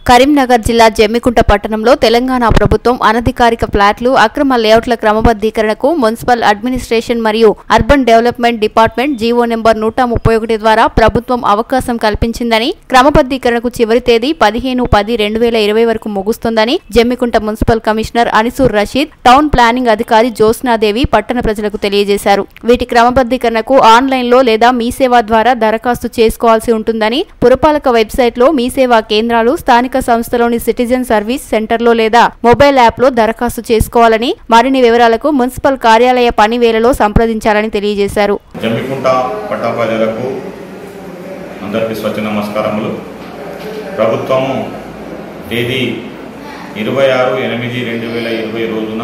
కరీంనగర్ జిల్లా జమ్మికుంట పట్టణంలో తెలంగాణ ప్రభుత్వం అనధికారిక ఫ్లాట్లు అక్రమ లేఅవుట్ల క్రమబద్ధీకరణకు మున్సిపల్ అడ్మినిస్ట్రేషన్ మరియు urban development department GO number నూట ముప్పై ఒకటి ద్వారా ప్రభుత్వం అవకాశం కల్పించిందని క్రమబద్ధీకరణకు చివరి తేదీ పదిహేను పది రెండు వేల ఇరవై వరకు ముగుస్తుందని Jammikunta municipal commissioner Anisur Rasheed town planning అధికారి జ్యోత్స్నాదేవి పట్టణ ప్రజలకు తెలియజేశారు వీటి క్రమబద్ధీకరణకు ఆన్లైన్లో లేదా మీ సేవ ద్వారా దరఖాస్తు చేసుకోవాల్సి ఉంటుందని పురపాలక వెబ్సైట్లో మీ సేవా కేంద్రాలు స్థానిక సంస్థలోని సిటిజన్ సర్వీస్ సెంటర్లో లేదా మొబైల్ యాప్లో దరఖాస్తు చేసుకోవాలని మరిన్ని వివరాలకు మున్సిపల్ కార్యాలయ పని వేళలో సంప్రదించాలని తెలియజేశారు జమ్మికుంట పట్టణ ప్రజలకు అందరికీ స్వచ్ఛ నమస్కారములు ప్రభుత్వము తేదీ ఇరవై ఆరు ఎనిమిది రెండు వేల ఇరవై రోజున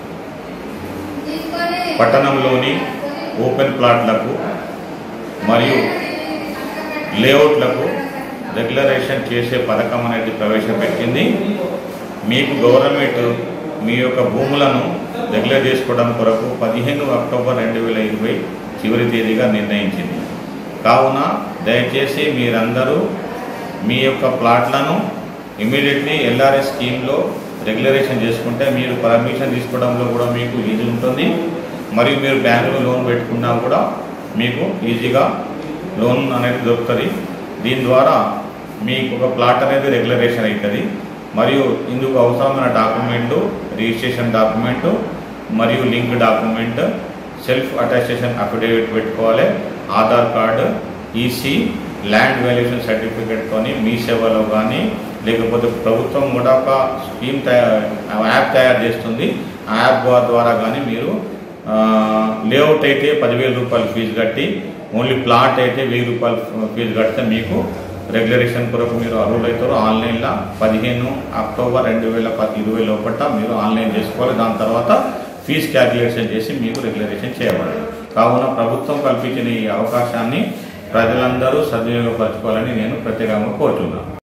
పట్టణంలోని ఓపెన్ ప్లాట్లకు మరియు లేఅవుట్లకు రెగ్యులరేషన్ చేసే పథకం అనేది ప్రవేశపెట్టింది మీకు గవర్నమెంట్ మీ యొక్క భూములను రెగ్యులర్ చేసుకోవడం కొరకు పదిహేను అక్టోబర్ రెండు వేల ఇరవై చివరి తేదీగా నిర్ణయించింది కావున దయచేసి మీరందరూ మీ యొక్క ప్లాట్లను ఇమీడియట్లీ ఎల్ఆర్ఎస్ స్కీమ్లో రెగ్యులరేషన్ చేసుకుంటే మీరు పర్మిషన్ తీసుకోవడంలో కూడా మీకు ఈజీ ఉంటుంది మరియు మీరు బ్యాంకులో లోన్ పెట్టుకున్నా కూడా మీకు ఈజీగా లోన్ అనేది దొరుకుతుంది దీని ద్వారా మీకు ఒక ప్లాట్ అనేది రెగ్యులరేషన్ అవుతుంది మరియు ఇందుకు అవసరమైన డాక్యుమెంటు రిజిస్ట్రేషన్ డాక్యుమెంటు మరియు link document self attestation affidavit పెట్టుకోవాలి Aadhaar card EC land valuation సర్టిఫికేట్తోని మీ సేవలో కానీ లేకపోతే ప్రభుత్వం కూడా ఒక స్కీమ్ తయారు యాప్ తయారు చేస్తుంది ఆ యాప్ ద్వారా కానీ మీరు లేఅవుట్ అయితే పదివేల రూపాయలు ఫీజు కట్టి ఓన్లీ ప్లాట్ అయితే వెయ్యి రూపాయలు ఫీజు కడితే మీకు రెగ్యులరేషన్ కొరకు మీరు అర్హులవుతారు ఆన్లైన్లో పదిహేను అక్టోబర్ రెండు వేల పది ఇరవై లోపల మీరు ఆన్లైన్ చేసుకోవాలి దాని తర్వాత ఫీజు క్యాల్కులేషన్ చేసి మీకు రెగ్యులరేషన్ చేయబడాలి కావున ప్రభుత్వం కల్పించిన ఈ అవకాశాన్ని ప్రజలందరూ సద్వినియోగపరచుకోవాలని నేను ప్రత్యేకంగా కోరుతున్నాను